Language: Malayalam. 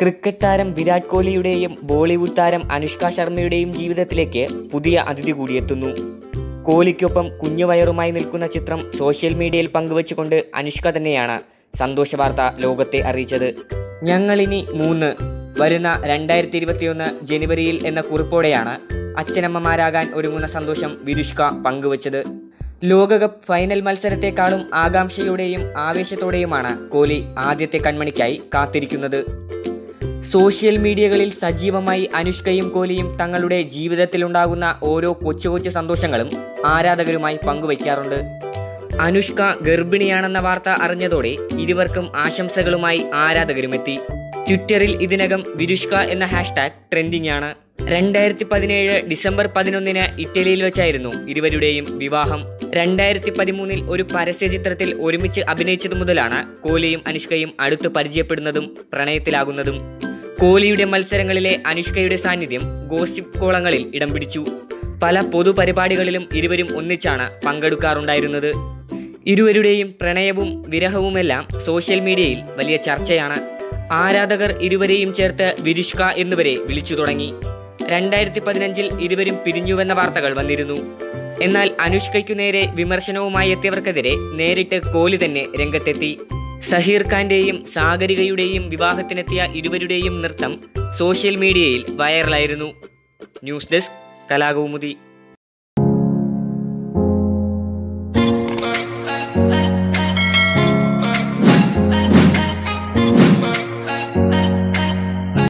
ക്രിക്കറ്റ് താരം വിരാട് കോഹ്ലിയുടെയും ബോളിവുഡ് താരം അനുഷ്ക ശർമ്മയുടെയും ജീവിതത്തിലേക്ക് പുതിയ അതിഥി കൂടിയെത്തുന്നു കോഹ്ലിക്കൊപ്പം കുഞ്ഞുവയറുമായി നിൽക്കുന്ന ചിത്രം സോഷ്യൽ മീഡിയയിൽ പങ്കുവച്ചുകൊണ്ട് അനുഷ്ക തന്നെയാണ് സന്തോഷ വാർത്ത ലോകത്തെ അറിയിച്ചത് ഞങ്ങളിനി മൂന്ന് വരുന്ന രണ്ടായിരത്തി ഇരുപത്തിയൊന്ന് ജനുവരിയിൽ എന്ന കുറിപ്പോടെയാണ് അച്ഛനമ്മമാരാകാൻ ഒരുങ്ങുന്ന സന്തോഷം വിരുഷ്ക പങ്കുവച്ചത് ലോകകപ്പ് ഫൈനൽ മത്സരത്തെക്കാളും ആകാംക്ഷയോടെയും ആവേശത്തോടെയുമാണ് കോഹ്ലി ആദ്യത്തെ കൺമണിക്കായി കാത്തിരിക്കുന്നത് സോഷ്യൽ മീഡിയകളിൽ സജീവമായി അനുഷ്കയും കോഹ്ലിയും തങ്ങളുടെ ജീവിതത്തിലുണ്ടാകുന്ന ഓരോ കൊച്ചു കൊച്ചു സന്തോഷങ്ങളും ആരാധകരുമായി പങ്കുവയ്ക്കാറുണ്ട് അനുഷ്ക ഗർഭിണിയാണെന്ന വാർത്ത അറിഞ്ഞതോടെ ഇരുവർക്കും ആശംസകളുമായി ആരാധകരുമെത്തി ട്വിറ്ററിൽ ഇതിനകം വിരുഷ്ക എന്ന ഹാഷ്ടാഗ് ട്രെൻഡിംഗ് ആണ് രണ്ടായിരത്തി പതിനേഴ് ഡിസംബർ പതിനൊന്നിന് ഇറ്റലിയിൽ വെച്ചായിരുന്നു ഇരുവരുടെയും വിവാഹം രണ്ടായിരത്തി പതിമൂന്നിൽ ഒരു പരസ്യ ചിത്രത്തിൽ ഒരുമിച്ച് അഭിനയിച്ചതു മുതലാണ് കോഹ്ലിയും അനുഷ്കയും അടുത്ത് പരിചയപ്പെടുന്നതും പ്രണയത്തിലാകുന്നതും കോഹ്ലിയുടെ മത്സരങ്ങളിലെ അനുഷ്കയുടെ സാന്നിധ്യം ഗോസിപ്പ് കോളങ്ങളിൽ ഇടം പിടിച്ചു പല പൊതുപരിപാടികളിലും ഇരുവരും ഒന്നിച്ചാണ് പങ്കെടുക്കാറുണ്ടായിരുന്നത് ഇരുവരുടെയും പ്രണയവും വിരഹവുമെല്ലാം സോഷ്യൽ മീഡിയയിൽ വലിയ ചർച്ചയാണ് ആരാധകർ ഇരുവരെയും ചേർത്ത് വിരുഷ്ക എന്നുവരെ വിളിച്ചു തുടങ്ങി രണ്ടായിരത്തി പതിനഞ്ചിൽ ഇരുവരും പിരിഞ്ഞുവെന്ന വാർത്തകൾ വന്നിരുന്നു എന്നാൽ അനുഷ്കയ്ക്കു നേരെ വിമർശനവുമായി എത്തിയവർക്കെതിരെ നേരിട്ട് കോഹ്ലി തന്നെ രംഗത്തെത്തി സഹീർ ഖാന്റെയും സാഗരികയുടെയും വിവാഹത്തിനെത്തിയ ഇരുവരുടെയും നൃത്തം സോഷ്യൽ മീഡിയയിൽ വൈറലായിരുന്നു ന്യൂസ് ഡെസ്ക് കലാകൗമുദി